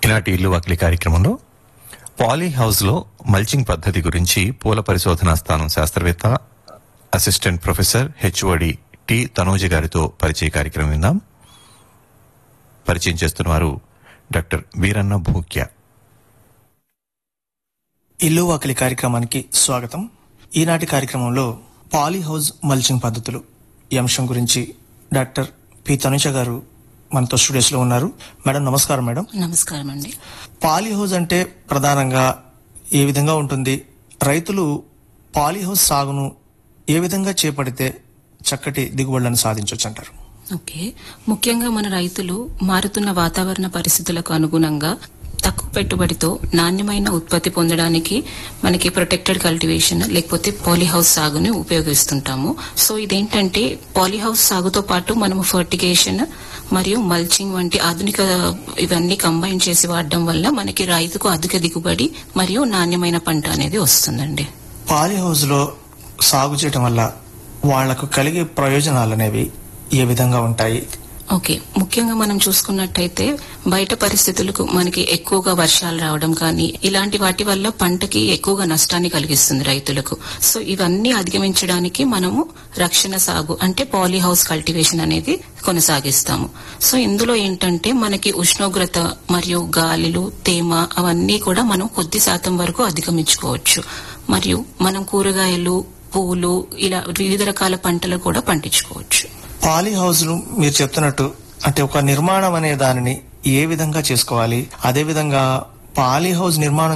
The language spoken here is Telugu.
ఈనాటి ఇల్లు వాకిలి కార్యక్రమంలో పాలీ హౌస్ లో మల్చింగ్ పద్ధతి గురించి పూల పరిశోధనా స్థానం శాస్త్రవేత్త assistant professor HOD T Tanoja గారితో పరిచయ కార్యక్రమం విందాం పరిచయం చేస్తున్నవారు డాక్టర్ వీరన్న భూక్య ఇల్లు వాకిలి కార్యక్రమానికి స్వాగతం ఈనాటి కార్యక్రమంలో పాలీ హౌస్ మల్చింగ్ పద్ధతులు ఈ అంశం గురించి డాక్టర్ పి తనుష గారు మనతో స్టూడియోస్ లో ఉన్నారు మేడం నమస్కారం మేడం నమస్కారం అండి పాలీ హౌస్ అంటే ప్రధానంగా ఏ విధంగా ఉంటుంది రైతులు పాలీ హౌస్ సాగును ఏ విధంగా చేపడితే చక్కటి దిగుబడులను సాధించవచ్చు అంటారు ఓకే ముఖ్యంగా మన రైతులు మారుతున్న వాతావరణ పరిస్థితులకు అనుగుణంగా తక్కువ పెట్టుబడితో నాణ్యమైన ఉత్పత్తి పొందడానికి మనకి ప్రొటెక్టెడ్ కల్టివేషన్ లేకపోతే పాలీహౌస్ సాగుని ఉపయోగిస్తుంటాము సో ఇదేంటంటే పాలీహౌస్ సాగుతో పాటు మనము ఫర్టిగేషన్ మరియు మల్చింగ్ వంటి ఆధునిక ఇవన్నీ కంబైన్ చేసి వాడడం వల్ల మనకి రైతుకు అధిక దిగుబడి మరియు నాణ్యమైన పంట అనేది వస్తుందండి పాలీ హౌస్ లో సాగు చేయడం వల్ల వాళ్లకు కలిగే ప్రయోజనాలు అనేవి ఏ విధంగా ఉంటాయి ఓకే ముఖ్యంగా మనం చూసుకున్నట్టయితే బయట పరిస్థితులకు మనకి ఎక్కువగా వర్షాలు రావడం కానీ ఇలాంటి వాటి వల్ల పంటకి ఎక్కువగా నష్టాన్ని కలిగిస్తుంది రైతులకు సో ఇవన్నీ అధిగమించడానికి మనము రక్షణ సాగు అంటే పాలీ హౌస్ కల్టివేషన్ అనేది కొనసాగిస్తాము సో ఇందులో ఏంటంటే మనకి ఉష్ణోగ్రత మరియు గాలిలు తేమ అవన్నీ కూడా మనం కొద్ది శాతం వరకు అధిగమించుకోవచ్చు మరియు మనం కూరగాయలు పువ్వులు ఇలా వివిధ రకాల పంటలు కూడా పండించుకోవచ్చు పాలీ హౌస్ ను మీరు చెప్తున్నట్టు అంటే ఒక నిర్మాణం అనే దానిని ఏ విధంగా చేసుకోవాలి అదే విధంగా పాలీ హౌస్ నిర్మాణం